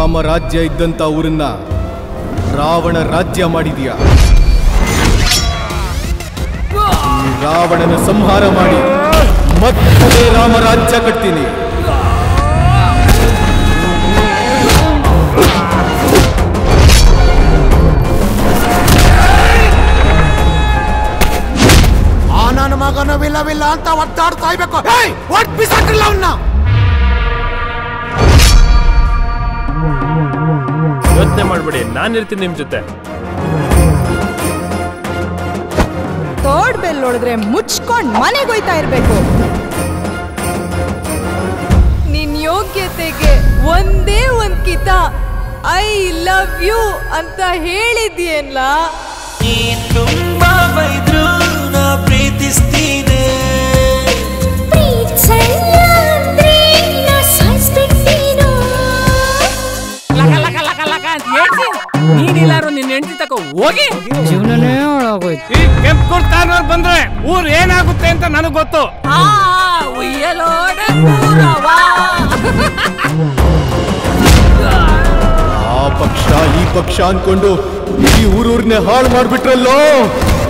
ರಾಮರಾಜ್ಯ ಇದ್ದಂತ ಊರನ್ನ ರಾವಣ ರಾಜ್ಯ ಮಾಡಿದೀಯ ಈ ರಾವಣನ ಸಂಹಾರ ಮಾಡಿ ಮತ್ತೆ ರಾಮರಾಜ್ಯ ಕಟ್ತೀನಿ ಆ ನನ್ನ ಮಗನ ವಿಲ್ಲ ವಿಲ್ಲ ಅಂತ ಒದ್ದಾಡ್ತಾ ಇರ್ಬೇಕು ಏಯ್ ಒಟ್ ಬಿಸಾಕ್ರಲ್ಲ ಅವನ್ನ ಯೋಚನೆ ಮಾಡ್ಬೇಡಿ ನಾನಿರ್ತೀನಿ ನಿಮ್ ಜೊತೆ ತೋಡ್ ಬೆಲ್ ಹೊಡೆದ್ರೆ ಮುಚ್ಕೊಂಡ್ ಮನೆಗೆ ಹೋಯ್ತಾ ಇರ್ಬೇಕು ನಿನ್ ಯೋಗ್ಯತೆಗೆ ಒಂದೇ ಒಂದ್ ಕಿತ ಐ ಲವ್ ಯು ಅಂತ ಹೇಳಿದ್ಯೇನ್ಲ ನೀನ್ ತುಂಬಾ ಬೈದ್ರು ನಾ ಪ್ರೀತಿಸ್ತೀನಿ ಪ್ರೀತ್ಸಲ್ಲ ಅಂದ್ರೆ ನಾ ಸಾಯ್ಸ್ಬಿಡ್ತೀನೋ ಲಕ ಲಕ ಲಕ ಲಕ ಅಂತ ಹೇಳ್ತಿ ನೀನಿಲ್ಲಾರು ನಿನ್ನ ಹೆಂಡತಿ ತಕ ಹೋಗಿ ಜೀವನನೇ ಹಾಳಾಗೋಯ್ತು ಈ ಕೆಂಪು ಕುರ್ತಾನವ್ರು ಬಂದ್ರೆ ಊರ್ ಏನಾಗುತ್ತೆ ಅಂತ ನನಗ್ ಗೊತ್ತು ಆ ಉಯ್ಯಲೋಡ ಊರವಾ ಆ ಪಕ್ಷ ಈ ಪಕ್ಷ ಅನ್ಕೊಂಡು ಈ ಊರೂರ್ನೆ ಹಾಳು ಮಾಡ್ಬಿಟ್ರಲ್ಲೋ